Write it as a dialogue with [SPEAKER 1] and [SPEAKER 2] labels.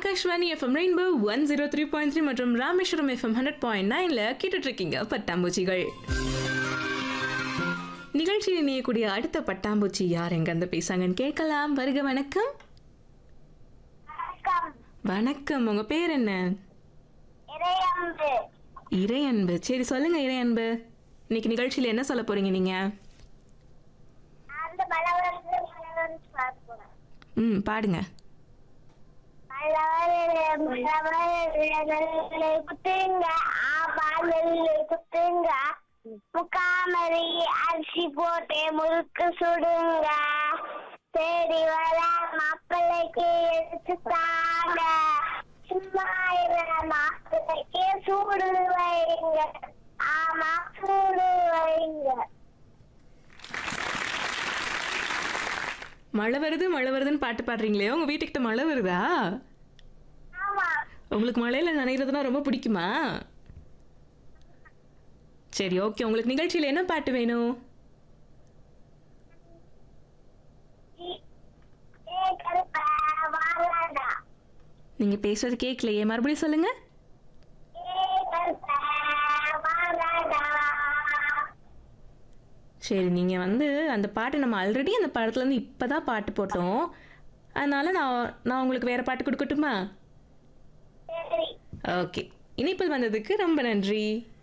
[SPEAKER 1] Akashvani FM rainbow one zero three point three மற்றும் Rameswaram FM hundred point நைன்ல கேட்டுட்டு இருக்கீங்க பட்டாம்பூச்சிகள் நிகழ்ச்சியில் இணையக்கூடிய அடுத்த பட்டாம்பூச்சி யார் எங்கிருந்து பேசாங்கன்னு கேட்கலாம் வருக வணக்கம்
[SPEAKER 2] வணக்கம்
[SPEAKER 1] வணக்கம் உங்க பேர் என்ன
[SPEAKER 2] இறையம்பு
[SPEAKER 1] இறையன்பு சரி சொல்லுங்க இறையன்பு இன்னைக்கு நிகழ்ச்சியில் என்ன சொல்ல போறீங்க நீங்க
[SPEAKER 2] அந்த பலவரத்து பலவரத்து பார்ப்போம்
[SPEAKER 1] ம் பாடுங்க
[SPEAKER 2] நெல்லை குத்துங்க ஆபால் நெல்லை குத்துங்க முக்காமரி அரிசி போட்டு முறுக்கு சுடுங்க தேடி வர மாப்பிள்ளைக்கு எடுத்து தாங்க சும்மா இருக்கிற மாப்பிள்ளைக்கு சூடு வைங்க ஆமா சூடு வைங்க
[SPEAKER 1] மழை வருது மழை வருதுன்னு பாட்டு பாடுறீங்களே உங்க வீட்டுக்கிட்ட மழை வருதா
[SPEAKER 2] ஆமா
[SPEAKER 1] உங்களுக்கு மழையில நனைகிறதுனா ரொம்ப பிடிக்குமா சரி ஓகே உங்களுக்கு நிகழ்ச்சியில் என்ன பாட்டு வேணும்
[SPEAKER 2] ஏ கருப்பா வாழடா
[SPEAKER 1] நீங்க பேசுறது கேட்கலையே மறுபடியும் சொல்லுங்க
[SPEAKER 2] ஏ கருப்பா வாழடா
[SPEAKER 1] சரி நீங்க வந்து அந்த பாட்டு நம்ம ஆல்ரெடி அந்த படத்துல இருந்து இப்பதான் பாட்டு போட்டோம் அதனால நான் நான் உங்களுக்கு வேற பாட்டு கொடுக்கட்டுமா
[SPEAKER 2] சரி
[SPEAKER 1] ஓகே இணைப்பில் வந்ததுக்கு ரொம்ப நன்றி